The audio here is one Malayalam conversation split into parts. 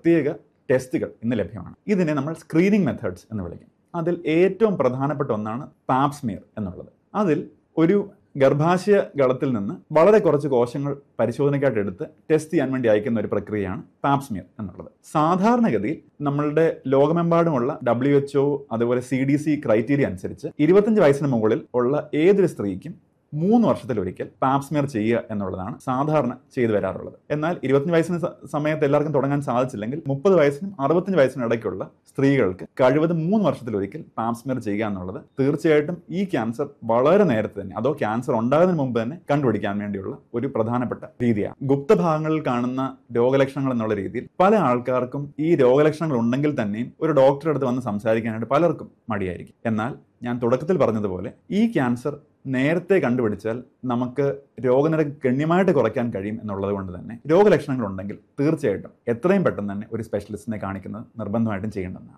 പ്രത്യേക ടെസ്റ്റുകൾ ഇന്ന് ലഭ്യമാണ് ഇതിനെ നമ്മൾ സ്ക്രീനിങ് മെത്തേഡ്സ് എന്ന് വിളിക്കും അതിൽ ഏറ്റവും പ്രധാനപ്പെട്ട ഒന്നാണ് പാപ്സ്മിയർ എന്നുള്ളത് അതിൽ ഒരു ഗർഭാശയ ഗളത്തിൽ നിന്ന് വളരെ കുറച്ച് കോശങ്ങൾ പരിശോധനയ്ക്കായിട്ട് എടുത്ത് ടെസ്റ്റ് ചെയ്യാൻ വേണ്ടി അയക്കുന്ന ഒരു പ്രക്രിയയാണ് പാപ്സ്മിയർ എന്നുള്ളത് സാധാരണഗതിയിൽ നമ്മളുടെ ലോകമെമ്പാടുമുള്ള ഡബ്ല്യു എച്ച് അതുപോലെ സി ഡി സി ക്രൈറ്റീരിയ അനുസരിച്ച് ഇരുപത്തഞ്ച് വയസ്സിന് മുകളിൽ ഉള്ള ഏതൊരു സ്ത്രീക്കും മൂന്ന് വർഷത്തിലൊരിക്കൽ പാപ്സ്മിയർ ചെയ്യുക എന്നുള്ളതാണ് സാധാരണ ചെയ്തു വരാറുള്ളത് എന്നാൽ ഇരുപത്തഞ്ച് വയസ്സിന് സ- സമയത്ത് എല്ലാവർക്കും തുടങ്ങാൻ സാധിച്ചില്ലെങ്കിൽ മുപ്പത് വയസ്സിനും അറുപത്തഞ്ച് വയസ്സിനും ഇടയ്ക്കുള്ള സ്ത്രീകൾക്ക് കഴിവതും മൂന്ന് വർഷത്തിലൊരിക്കൽ പാപ്സ്മിയർ ചെയ്യുക എന്നുള്ളത് തീർച്ചയായിട്ടും ഈ ക്യാൻസർ വളരെ നേരത്തെ തന്നെ അതോ ക്യാൻസർ ഉണ്ടാകുന്നതിന് മുമ്പ് തന്നെ കണ്ടുപിടിക്കാൻ വേണ്ടിയുള്ള ഒരു പ്രധാനപ്പെട്ട രീതിയാണ് ഗുപ്തഭാഗങ്ങളിൽ കാണുന്ന രോഗലക്ഷണങ്ങൾ എന്നുള്ള രീതിയിൽ പല ആൾക്കാർക്കും ഈ രോഗലക്ഷണങ്ങൾ ഉണ്ടെങ്കിൽ തന്നെയും ഒരു ഡോക്ടറെ അടുത്ത് വന്ന് സംസാരിക്കാനായിട്ട് പലർക്കും മടിയായിരിക്കും എന്നാൽ ഞാൻ തുടക്കത്തിൽ പറഞ്ഞതുപോലെ ഈ ക്യാൻസർ നേരത്തെ കണ്ടുപിടിച്ചാൽ നമുക്ക് രോഗനിരക്ക് ഗണ്യമായിട്ട് കുറയ്ക്കാൻ കഴിയും എന്നുള്ളത് കൊണ്ട് തന്നെ രോഗലക്ഷണങ്ങൾ ഉണ്ടെങ്കിൽ തീർച്ചയായിട്ടും എത്രയും പെട്ടെന്ന് തന്നെ ഒരു സ്പെഷ്യലിസ്റ്റിനെ കാണിക്കുന്നത് നിർബന്ധമായിട്ടും ചെയ്യേണ്ടതാണ്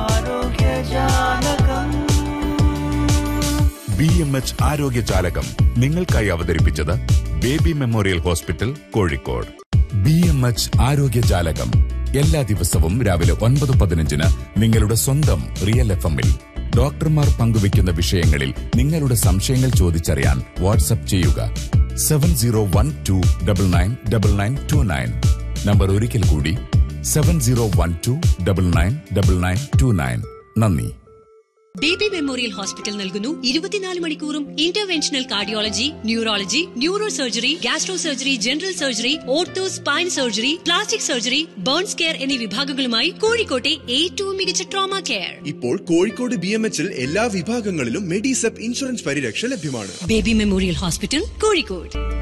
ബി എം എച്ച് ആരോഗ്യജാലകം നിങ്ങൾക്കായി അവതരിപ്പിച്ചത് baby memorial hospital Kozhikode B M H ആരോഗ്യജാലകം എല്ലാ ദിവസവും രാവിലെ ഒൻപത് പതിനഞ്ചിന് നിങ്ങളുടെ സ്വന്തം റിയൽ എഫ് എമ്മിൽ ഡോക്ടർമാർ പങ്കുവയ്ക്കുന്ന വിഷയങ്ങളിൽ നിങ്ങളുടെ സംശയങ്ങൾ ചോദിച്ചറിയാൻ വാട്സപ്പ് ചെയ്യുക seven zero one two double nine double nine two nine നമ്പർ ഒരിക്കൽ കൂടി seven zero one two double nine double nine two nine നന്ദി ബേബി മെമ്മോറിയൽ ഹോസ്പിറ്റൽ നൽകുന്നു ഇരുപത്തിനാല് മണിക്കൂറും interventional cardiology neurology neuro surgery gastro surgery general surgery ortho spine surgery plastic surgery burns care എന്നീ വിഭാഗങ്ങളുമായി കോഴിക്കോട്ടെ ഏറ്റവും മികച്ച ട്രോമ കെയർ ഇപ്പോൾ കോഴിക്കോട് ബി എം എച്ചിൽ എല്ലാ വിഭാഗങ്ങളിലും മെഡിസെപ്പ് ഇൻഷുറൻസ് പരിരക്ഷ ലഭ്യമാണ് ബേബി മെമ്മോറിയൽ ഹോസ്പിറ്റൽ കോഴിക്കോട്